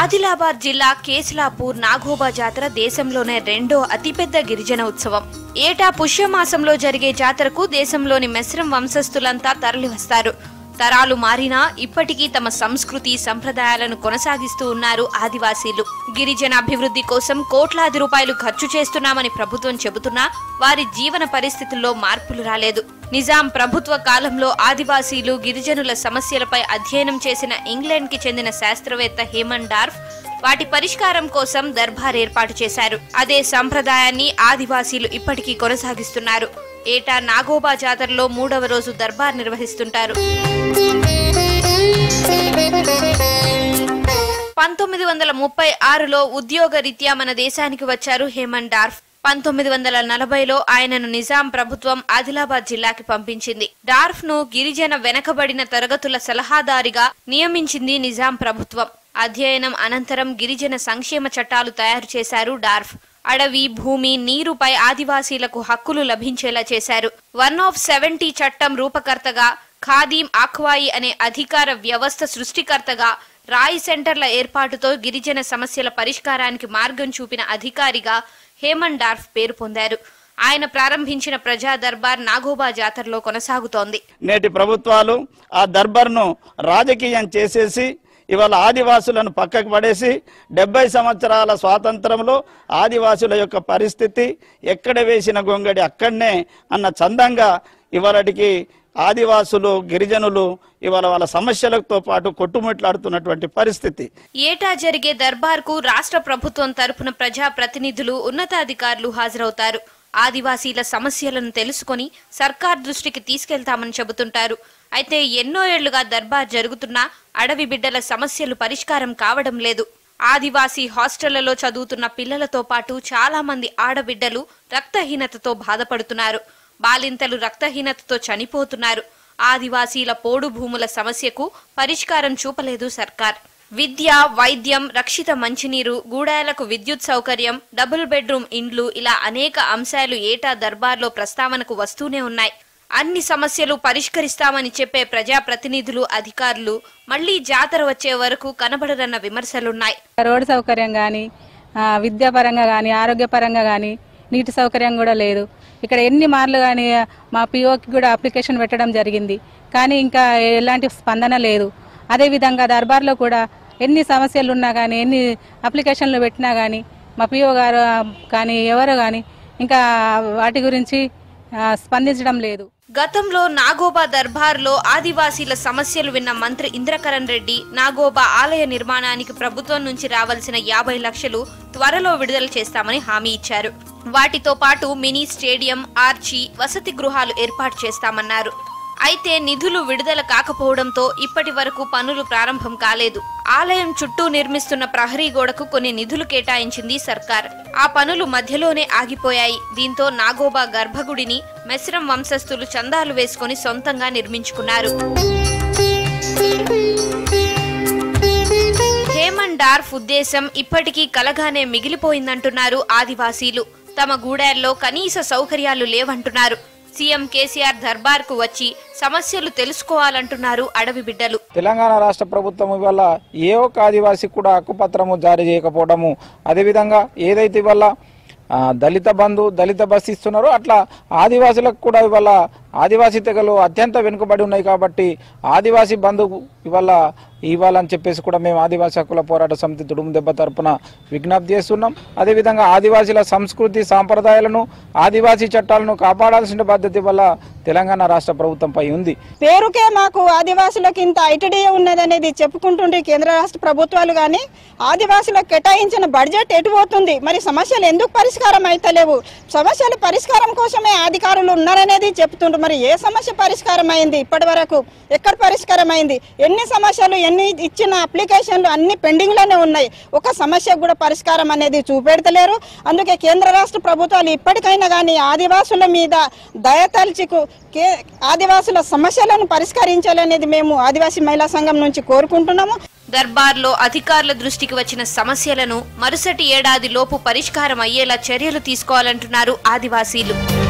ఆదిలాబాద్ జిల్లా కేసులాపూర్ నాగోబా జాతర దేశంలోనే రెండో అతిపెద్ద గిరిజన ఉత్సవం ఏటా పుష్యమాసంలో జరిగే జాతరకు దేశంలోని మెస్రం వంశస్థులంతా తరలివస్తారు తరాలు మారినా ఇప్పటికీ తమ సంస్కృతి సంప్రదాయాలను కొనసాగిస్తూ ఉన్నారు ఆదివాసీలు గిరిజన అభివృద్ధి కోసం కోట్లాది రూపాయలు ఖర్చు చేస్తున్నామని ప్రభుత్వం చెబుతున్నా వారి జీవన పరిస్థితుల్లో మార్పులు రాలేదు నిజాం ప్రభుత్వ కాలంలో ఆదివాసీలు గిరిజనుల సమస్యలపై అధ్యయనం చేసిన ఇంగ్లాండ్ కి చెందిన శాస్త్రవేత్త హేమన్ డార్ఫ్ వాటి పరిష్కారం కోసం దర్బార్ ఏర్పాటు చేశారు అదే సంప్రదాయాన్ని ఆదివాసీలు ఇప్పటికీ కొనసాగిస్తున్నారు ఏటా నాగోబా జాతరలో మూడవ రోజు దర్బార్ నిర్వహిస్తుంటారు పంతొమ్మిది వందల ముప్పై ఆరులో ఉద్యోగ రీత్యా మన దేశానికి వచ్చారు హేమన్ డార్ఫ్ పంతొమ్మిది వందల నలభైలో ఆయనను నిజాం ప్రభుత్వం ఆదిలాబాద్ జిల్లాకి పంపించింది డార్ఫ్ ను గిరిజన వెనకబడిన తరగతుల సలహాదారిగా నియమించింది నిజాం ప్రభుత్వం అధ్యయనం అనంతరం గిరిజన సంక్షేమ చట్టాలు తయారు చేశారు డార్ఫ్ అడవి భూమి నీరుపై ఆదివాసీలకు హక్కులు లభించేలా చేశారు వన్ ఆఫ్ సెవెంటీ చట్టం రూపకర్తగా ఖాదీం ఆక్వాయి అనే అధికార వ్యవస్థ సృష్టికర్తగా రాయి సెంటర్ల ఏర్పాటుతో గిరిజన సమస్యల పరిష్కారానికి మార్గం చూపిన అధికారిగా హేమన్ డార్ఫ్ పేరు పొందారు ఆయన ప్రారంభించిన ప్రజా దర్బార్ నాగోబా జాతరలో కొనసాగుతోంది నేటి ప్రభుత్వాలు ఆ దర్బార్ను రాజకీయం చేసేసి ఇవాళ ఆదివాసులను పక్కకు పడేసి డెబ్బై సంవత్సరాల స్వాతంత్రంలో ఆదివాసుల యొక్క పరిస్థితి ఎక్కడ వేసిన గొంగడి అక్కడనే అన్న చందంగా ఇవాళటికి ఆదివాసులు గిరిజనులు ఇవాళ వాళ్ళ సమస్యలతో పాటు కొట్టుముట్లాడుతున్నటువంటి పరిస్థితి ఏటా జరిగే దర్బార్కు రాష్ట్ర ప్రభుత్వం తరపున ప్రజా ప్రతినిధులు ఉన్నతాధికారులు హాజరవుతారు ఆదివాసీల సమస్యలను తెలుసుకొని సర్కార్ దృష్టికి తీసుకెళ్తామని చెబుతుంటారు అయితే ఎన్నో ఏళ్లుగా దర్బార్ జరుగుతున్నా అడవి బిడ్డల సమస్యలు పరిష్కారం కావడం లేదు ఆదివాసీ హాస్టళ్లలో చదువుతున్న పిల్లలతో పాటు చాలా మంది ఆడబిడ్డలు రక్తహీనతతో బాధపడుతున్నారు బాలింతలు రక్తహీనతతో చనిపోతున్నారు ఆదివాసీల పోడు భూముల సమస్యకు పరిష్కారం చూపలేదు సర్కార్ విద్య వైద్యం రక్షిత మంచినీరు గూడాలకు విద్యుత్ సౌకర్యం డబుల్ బెడ్రూమ్ ఇండ్లు ఇలా అనేక అంశాలు ఏటా దర్బార్లో ప్రస్తావనకు వస్తూనే ఉన్నాయి అన్ని సమస్యలు పరిష్కరిస్తామని చెప్పే ప్రజాప్రతినిధులు అధికారులు మళ్లీ జాతర వచ్చే వరకు కనబడరన్న విమర్శలున్నాయి రోడ్డు సౌకర్యం కానీ విద్యాపరంగా కానీ ఆరోగ్యపరంగా కానీ నీటి సౌకర్యం కూడా లేదు ఇక్కడ ఎన్ని మార్లు కానీ మా పిఓకి కూడా అప్లికేషన్ పెట్టడం జరిగింది కానీ ఇంకా ఎలాంటి స్పందన లేదు అదేవిధంగా దర్బార్లో కూడా ఎన్ని సమస్యలు ఉన్నా కానీ ఎన్ని అప్లికేషన్లు పెట్టినా కానీ మా పిఓ గారు కానీ ఎవరు కానీ ఇంకా వాటి గురించి ఆ, స్పందించడం లేదు గతంలో నాగోబా దర్బార్లో ఆదివాసీల సమస్యలు విన్న మంత్రి ఇంద్రకరణ్ రెడ్డి నాగోబా ఆలయ నిర్మాణానికి ప్రభుత్వం నుంచి రావాల్సిన యాభై లక్షలు త్వరలో విడుదల చేస్తామని హామీ ఇచ్చారు వాటితో పాటు మినీ స్టేడియం ఆర్చి వసతి గృహాలు ఏర్పాటు చేస్తామన్నారు అయితే నిధులు విడుదల కాకపోవడంతో ఇప్పటి వరకు పనులు ప్రారంభం కాలేదు ఆలయం చుట్టూ నిర్మిస్తున్న ప్రహరీ గోడకు కొన్ని నిధులు కేటాయించింది సర్కార్ ఆ పనులు మధ్యలోనే ఆగిపోయాయి దీంతో నాగోబా గర్భగుడిని మెస్రం వంశస్థులు చందాలు వేసుకొని సొంతంగా నిర్మించుకున్నారు హేమన్ డార్ఫ్ ఉద్దేశం ఇప్పటికీ కలగానే మిగిలిపోయిందంటున్నారు ఆదివాసీలు తమ గూడాల్లో కనీస సౌకర్యాలు లేవంటున్నారు సీఎం కేసీఆర్ దర్బార్కు వచ్చి సమస్యలు తెలుసుకోవాలంటున్నారు అడవి బిడ్డలు తెలంగాణ రాష్ట్ర ప్రభుత్వం ఇవాళ ఏ ఒక్క ఆదివాసి కూడా హక్కుపత్రము జారీ చేయకపోవడము అదేవిధంగా ఏదైతే ఇవాళ ఆ, దళిత బంధు దళిత బస్ ఇస్తున్నారో అట్లా ఆదివాసులకు కూడా ఇవాళ ఆదివాసీ తెగలు అత్యంత వెనుకబడి ఉన్నాయి కాబట్టి ఆదివాసీ బంధు ఇవాళ ఇవ్వాలని చెప్పేసి కూడా మేము ఆదివాసీ హక్కుల పోరాట సమితి తుడుము దెబ్బ తరపున విజ్ఞప్తి చేస్తున్నాం అదేవిధంగా ఆదివాసీల సంస్కృతి సాంప్రదాయాలను ఆదివాసీ చట్టాలను కాపాడాల్సిన బాధ్యత వల్ల తెలంగాణ రాష్ట్ర ప్రభుత్వంపై ఉంది పేరుకే మాకు ఆదివాసులకు ఇంత ఐటీడీఏ ఉన్నదనేది చెప్పుకుంటుండే కేంద్ర రాష్ట్ర ప్రభుత్వాలు కానీ ఆదివాసులకు కేటాయించిన బడ్జెట్ ఎటు పోతుంది మరి సమస్యలు ఎందుకు పరిష్కారం అయితలేవు సమస్యల పరిష్కారం కోసమే అధికారులు ఉన్నారనేది చెప్తుండ్రు మరి ఏ సమస్య పరిష్కారం అయింది ఇప్పటి వరకు ఎక్కడ పరిష్కారం అయింది ఎన్ని సమస్యలు ఎన్ని ఇచ్చిన అప్లికేషన్లు అన్ని పెండింగ్లోనే ఉన్నాయి ఒక సమస్య కూడా పరిష్కారం అనేది చూపెడతలేరు అందుకే కేంద్ర రాష్ట్ర ప్రభుత్వాలు ఇప్పటికైనా కానీ ఆదివాసుల మీద దయతల్చికు కే ఆదివాసుల సమస్యలను పరిష్కరించాలనేది మేము ఆదివాసీ మహిళా సంఘం నుంచి కోరుకుంటున్నాము దర్బార్లో అధికారుల దృష్టికి వచ్చిన సమస్యలను మరుసటి ఏడాది లోపు పరిష్కారం అయ్యేలా చర్యలు తీసుకోవాలంటున్నారు ఆదివాసీలు